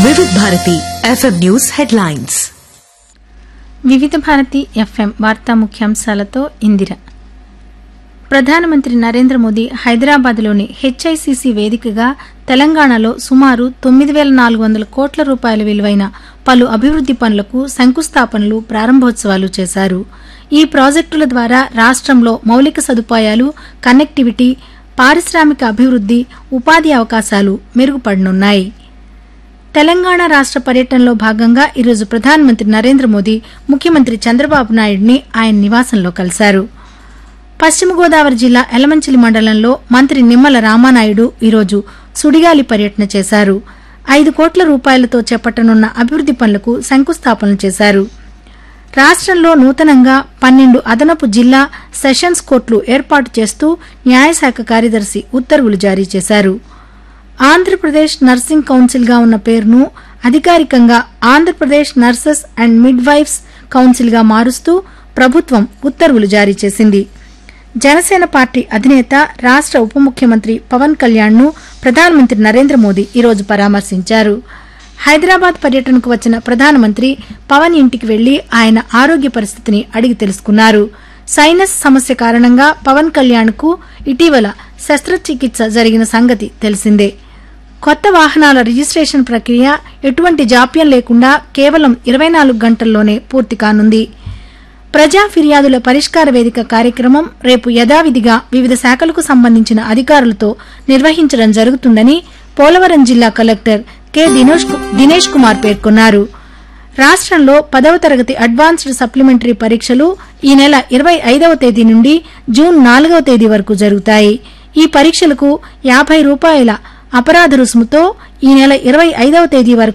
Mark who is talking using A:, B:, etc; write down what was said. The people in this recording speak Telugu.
A: వివిధ భారతి ఎఫ్ఎం న్యూస్ హెడ్లైన్స్
B: వివిధ భారతి ఎఫ్ఎం వార్తా ముఖ్యాంశాలతో ఇందిర ప్రధానమంత్రి నరేంద్ర మోదీ హైదరాబాద్లోని హెచ్ఐసిసి వేదికగా తెలంగాణలో సుమారు తొమ్మిది వేల నాలుగు వందల కోట్ల రూపాయల విలువైన పలు అభివృద్ది పనులకు శంకుస్థాపనలు ప్రారంభోత్సవాలు చేశారు ఈ ప్రాజెక్టుల ద్వారా రాష్ట్రంలో మౌలిక సదుపాయాలు కనెక్టివిటీ పారిశ్రామిక అభివృద్ది ఉపాధి అవకాశాలు మెరుగుపడనున్నాయి తెలంగాణ రాష్ట్ర పర్యటనలో భాగంగా ఈరోజు ప్రధానమంత్రి నరేంద్ర మోదీ ముఖ్యమంత్రి చంద్రబాబు నాయుడిని ఆయన నివాసంలో కలిశారు పశ్చిమ గోదావరి జిల్లా ఎలమంచిలి మండలంలో మంత్రి నిమ్మల రామానాయుడు ఈరోజు సుడిగాలి పర్యటన చేశారు ఐదు కోట్ల రూపాయలతో చేపట్టనున్న అభివృద్ది పనులకు శంకుస్థాపనలు చేశారు రాష్ట్రంలో నూతనంగా పన్నెండు అదనపు జిల్లా సెషన్స్ కోర్టులు ఏర్పాటు చేస్తూ న్యాయశాఖ కార్యదర్శి ఉత్తర్వులు జారీ చేశారు ఆంధ్రప్రదేశ్ నర్సింగ్ కౌన్సిల్గా ఉన్న పేరును అధికారికంగా ఆంధ్రప్రదేశ్ నర్సెస్ అండ్ మిడ్వైఫ్స్ కౌన్సిల్గా మారుస్తూ ప్రభుత్వం ఉత్తర్వులు జారీ చేసింది జనసేన పార్టీ అధినేత రాష్ట్ర ఉప ముఖ్యమంత్రి పవన్ కళ్యాణ్ను ప్రధానమంత్రి నరేంద్ర మోదీ ఈరోజు పరామర్శించారు హైదరాబాద్ పర్యటనకు వచ్చిన ప్రధానమంత్రి పవన్ ఇంటికి వెళ్లి ఆయన ఆరోగ్య పరిస్థితిని అడిగి తెలుసుకున్నారు సైనస్ సమస్య కారణంగా పవన్ కళ్యాణ్కు ఇటీవల శస్త్రచికిత్స జరిగిన సంగతి తెలిసిందే కొత్త వాహనాల రిజిస్ట్రేషన్ ప్రక్రియ ఎటువంటి జాప్యం లేకుండా కేవలం ఇరవై నాలుగు గంటల్లోనే పూర్తి కానుంది ప్రజా ఫిర్యాదుల పరిష్కార వేదిక కార్యక్రమం రేపు యథావిధిగా వివిధ శాఖలకు సంబంధించిన అధికారులతో నిర్వహించడం జరుగుతుందని పోలవరం జిల్లా కలెక్టర్ కె దినేష్ కు- దినేష్ కుమార్ పేర్కొన్నారు రాష్ట్రంలో పదవ తరగతి అడ్వాన్స్డ్ సప్లిమెంటరీ పరీక్షలు ఈ నెల ఇరవై ఐదవ తేదీ నుండి జూన్ నాలుగవ తేదీ వరకు జరుగుతాయి ఈ పరీక్షలకు యాభై రూపాయల అపరాధ రుసుముతో ఈ నెల ఇరవై ఐదవ తేదీ వరకు